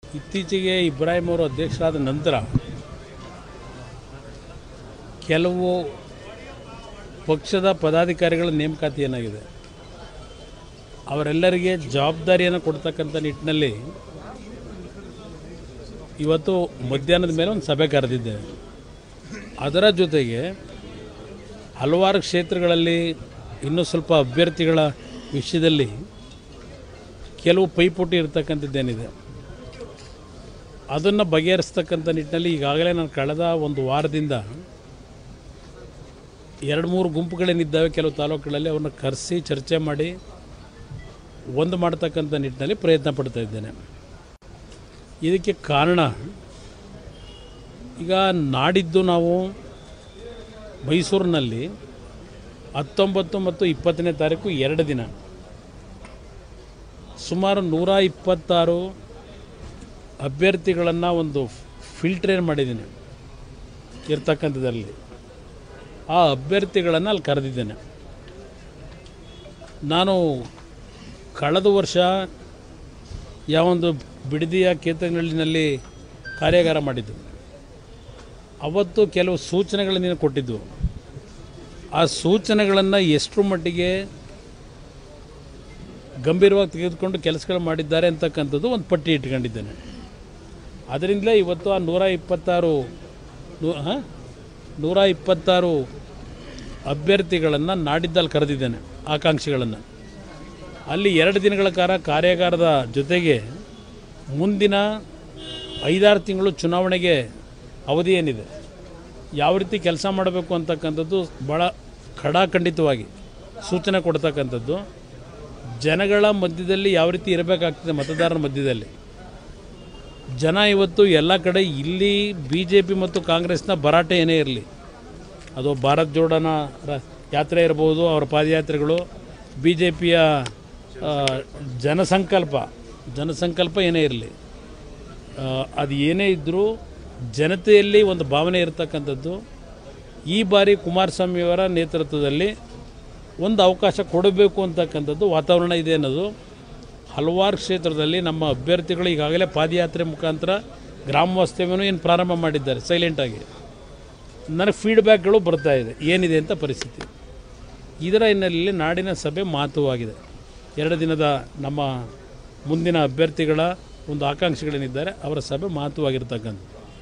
ಇತ್ತೀಚೆಗೆ ಇಬ್ರಾಹಿಂ ಅವರು ಅಧ್ಯಕ್ಷರಾದ ನಂತರ ಕೆಲವು ಪಕ್ಷದ ಪದಾಧಿಕಾರಿಗಳ ನೇಮಕಾತಿ ಏನಾಗಿದೆ ಅವರೆಲ್ಲರಿಗೆ ಜವಾಬ್ದಾರಿಯನ್ನು ಕೊಡ್ತಕ್ಕಂಥ ನಿಟ್ಟಿನಲ್ಲಿ ಇವತ್ತು ಮಧ್ಯಾಹ್ನದ ಮೇಲೆ ಒಂದು ಸಭೆ ಕರೆದಿದ್ದೇವೆ ಅದರ ಜೊತೆಗೆ ಹಲವಾರು ಕ್ಷೇತ್ರಗಳಲ್ಲಿ ಇನ್ನೂ ಸ್ವಲ್ಪ ಅಭ್ಯರ್ಥಿಗಳ ವಿಷಯದಲ್ಲಿ ಕೆಲವು ಪೈಪೋಟಿ ಇರತಕ್ಕಂಥದ್ದೇನಿದೆ ಅದನ್ನು ಬಗೆಹರಿಸ್ತಕ್ಕಂಥ ನಿಟ್ಟಿನಲ್ಲಿ ಈಗಾಗಲೇ ನಾನು ಕಳೆದ ಒಂದು ವಾರದಿಂದ ಎರಡು ಮೂರು ಗುಂಪುಗಳೇನಿದ್ದಾವೆ ಕೆಲವು ತಾಲೂಕುಗಳಲ್ಲಿ ಅವ್ರನ್ನ ಕರೆಸಿ ಚರ್ಚೆ ಮಾಡಿ ಒಂದು ಮಾಡ್ತಕ್ಕಂಥ ನಿಟ್ಟಿನಲ್ಲಿ ಪ್ರಯತ್ನ ಪಡ್ತಾ ಇದ್ದೇನೆ ಇದಕ್ಕೆ ಕಾರಣ ಈಗ ನಾಡಿದ್ದು ನಾವು ಮೈಸೂರಿನಲ್ಲಿ ಹತ್ತೊಂಬತ್ತು ಮತ್ತು ಇಪ್ಪತ್ತನೇ ತಾರೀಕು ಎರಡು ದಿನ ಸುಮಾರು ನೂರ ಇಪ್ಪತ್ತಾರು ಅಭ್ಯರ್ಥಿಗಳನ್ನು ಒಂದು ಫಿಲ್ಟ್ರೇನ್ ಮಾಡಿದ್ದೀನಿ ಇರ್ತಕ್ಕಂಥದ್ರಲ್ಲಿ ಆ ಅಭ್ಯರ್ಥಿಗಳನ್ನು ಅಲ್ಲಿ ಕರೆದಿದ್ದೇನೆ ನಾನು ಕಳೆದ ವರ್ಷ ಯಾವೊಂದು ಬಿಡದಿಯ ಕೇತನಹಳ್ಳಿನಲ್ಲಿ ಕಾರ್ಯಾಗಾರ ಮಾಡಿದ್ದು ಅವತ್ತು ಕೆಲವು ಸೂಚನೆಗಳನ್ನು ಕೊಟ್ಟಿದ್ದು ಆ ಸೂಚನೆಗಳನ್ನು ಎಷ್ಟರ ಮಟ್ಟಿಗೆ ಗಂಭೀರವಾಗಿ ತೆಗೆದುಕೊಂಡು ಕೆಲಸಗಳು ಮಾಡಿದ್ದಾರೆ ಅಂತಕ್ಕಂಥದ್ದು ಒಂದು ಪಟ್ಟಿ ಇಟ್ಕೊಂಡಿದ್ದೇನೆ ಅದರಿಂದಲೇ ಇವತ್ತು ಆ ನೂರ ಇಪ್ಪತ್ತಾರು ನೂ ಹಾಂ ನೂರ ಇಪ್ಪತ್ತಾರು ಅಭ್ಯರ್ಥಿಗಳನ್ನು ನಾಡಿದ್ದಲ್ಲಿ ಕರೆದಿದ್ದೇನೆ ಆಕಾಂಕ್ಷಿಗಳನ್ನು ಅಲ್ಲಿ ಎರಡು ದಿನಗಳ ಕಾಲ ಕಾರ್ಯಾಗಾರದ ಜೊತೆಗೆ ಮುಂದಿನ ಐದಾರು ತಿಂಗಳು ಚುನಾವಣೆಗೆ ಅವಧಿ ಏನಿದೆ ಯಾವ ರೀತಿ ಕೆಲಸ ಮಾಡಬೇಕು ಅಂತಕ್ಕಂಥದ್ದು ಭಾಳ ಖಡಾಖಂಡಿತವಾಗಿ ಸೂಚನೆ ಕೊಡ್ತಕ್ಕಂಥದ್ದು ಜನಗಳ ಮಧ್ಯದಲ್ಲಿ ಯಾವ ರೀತಿ ಇರಬೇಕಾಗ್ತದೆ ಮತದಾರರ ಮಧ್ಯದಲ್ಲಿ ಜನ ಇವತ್ತು ಎಲ್ಲ ಕಡೆ ಇಲ್ಲಿ ಬಿ ಜೆ ಪಿ ಮತ್ತು ಕಾಂಗ್ರೆಸ್ನ ಭರಾಟೆ ಏನೇ ಇರಲಿ ಅದು ಭಾರತ್ ಜೋಡೋನ ರ- ಯಾತ್ರೆ ಇರ್ಬೋದು ಅವರ ಪಾದಯಾತ್ರೆಗಳು ಬಿ ಜೆ ಪಿಯ ಜನಸಂಕಲ್ಪ ಜನಸಂಕಲ್ಪ ಏನೇ ಇರಲಿ ಅದು ಏನೇ ಇದ್ದರೂ ಜನತೆಯಲ್ಲಿ ಒಂದು ಭಾವನೆ ಇರತಕ್ಕಂಥದ್ದು ಈ ಬಾರಿ ಕುಮಾರಸ್ವಾಮಿಯವರ ನೇತೃತ್ವದಲ್ಲಿ ಒಂದು ಅವಕಾಶ ಕೊಡಬೇಕು ಅಂತಕ್ಕಂಥದ್ದು ವಾತಾವರಣ ಇದೆ ಅನ್ನೋದು ಹಲವಾರು ಕ್ಷೇತ್ರದಲ್ಲಿ ನಮ್ಮ ಅಭ್ಯರ್ಥಿಗಳು ಈಗಾಗಲೇ ಪಾದಯಾತ್ರೆ ಮುಖಾಂತರ ಗ್ರಾಮ ವಾಸ್ತವ್ಯವನ್ನು ಏನು ಪ್ರಾರಂಭ ಮಾಡಿದ್ದಾರೆ ಸೈಲೆಂಟಾಗಿ ನನಗೆ ಫೀಡ್ಬ್ಯಾಕ್ಗಳು ಬರ್ತಾ ಇದೆ ಏನಿದೆ ಅಂತ ಪರಿಸ್ಥಿತಿ ಇದರ ಹಿನ್ನೆಲೆಯಲ್ಲಿ ನಾಡಿನ ಸಭೆ ಮಹತ್ವವಾಗಿದೆ ಎರಡು ದಿನದ ನಮ್ಮ ಮುಂದಿನ ಅಭ್ಯರ್ಥಿಗಳ ಒಂದು ಆಕಾಂಕ್ಷಿಗಳೇನಿದ್ದಾರೆ ಅವರ ಸಭೆ ಮಹತ್ವವಾಗಿರ್ತಕ್ಕಂಥದ್ದು